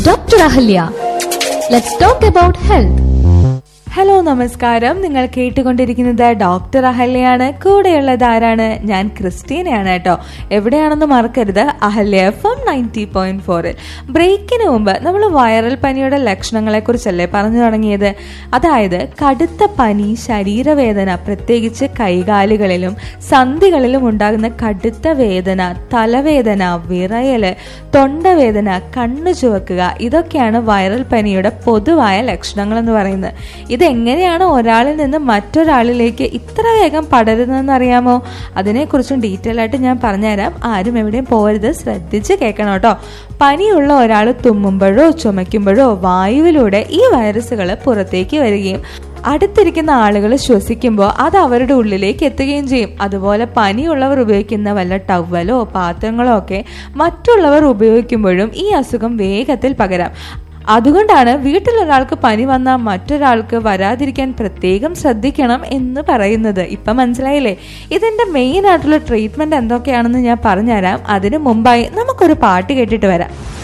Dr. Ahalya. Let's talk about health. Hello നമസ്കാരം നിങ്ങൾ കേട്ടുകൊണ്ടിരിക്കുന്നത് ഡോക്ടർ അഹല്യയാണ് കൂടെയുള്ളത് ആരാണ് ഞാൻ ക്രിസ്റ്റീനയാണ് കേട്ടോ എവിടെയാണെന്ന് മറക്കരുത് Ahalya F M ninety point ഫോറിൽ ബ്രേക്കിന് മുമ്പ് നമ്മൾ വൈറൽ പനിയുടെ ലക്ഷണങ്ങളെ കുറിച്ചല്ലേ പറഞ്ഞു തുടങ്ങിയത് അതായത് കടുത്ത പനി ശരീരവേദന പ്രത്യേകിച്ച് കൈകാലുകളിലും സന്ധികളിലും ഉണ്ടാകുന്ന കടുത്ത വേദന തലവേദന വിറയല് തൊണ്ടവേദന കണ്ണു ചുവക്കുക ഇതൊക്കെയാണ് വൈറൽ പനിയുടെ പൊതുവായ ലക്ഷണങ്ങൾ എന്ന് പറയുന്നത് ഇതെങ്ങനെയാണ് ഒരാളിൽ നിന്ന് മറ്റൊരാളിലേക്ക് ഇത്ര വേഗം പടരുന്നതെന്ന് അറിയാമോ അതിനെക്കുറിച്ചും ഡീറ്റെയിൽ ആയിട്ട് ഞാൻ പറഞ്ഞുതരാം ആരും എവിടെയും പോകരുത് ശ്രദ്ധിച്ച് കേൾക്കണം കേട്ടോ പനിയുള്ള ഒരാൾ തുമ്മുമ്പോഴോ ചുമയ്ക്കുമ്പോഴോ വായുവിലൂടെ ഈ വൈറസുകൾ പുറത്തേക്ക് വരികയും അടുത്തിരിക്കുന്ന ആളുകൾ ശ്വസിക്കുമ്പോൾ അത് അവരുടെ ഉള്ളിലേക്ക് എത്തുകയും ചെയ്യും അതുപോലെ പനിയുള്ളവർ ഉപയോഗിക്കുന്ന വല്ല ടവലോ പാത്രങ്ങളോ ഒക്കെ മറ്റുള്ളവർ ഉപയോഗിക്കുമ്പോഴും ഈ അസുഖം വേഗത്തിൽ പകരാം അതുകൊണ്ടാണ് വീട്ടിലൊരാൾക്ക് പനി വന്നാൽ മറ്റൊരാൾക്ക് വരാതിരിക്കാൻ പ്രത്യേകം ശ്രദ്ധിക്കണം എന്ന് പറയുന്നത് ഇപ്പം മനസ്സിലായില്ലേ ഇതിന്റെ മെയിൻ ആയിട്ടുള്ള ട്രീറ്റ്മെന്റ് എന്തൊക്കെയാണെന്ന് ഞാൻ പറഞ്ഞുതരാം അതിനു മുമ്പായി നമുക്കൊരു പാട്ട് കേട്ടിട്ട് വരാം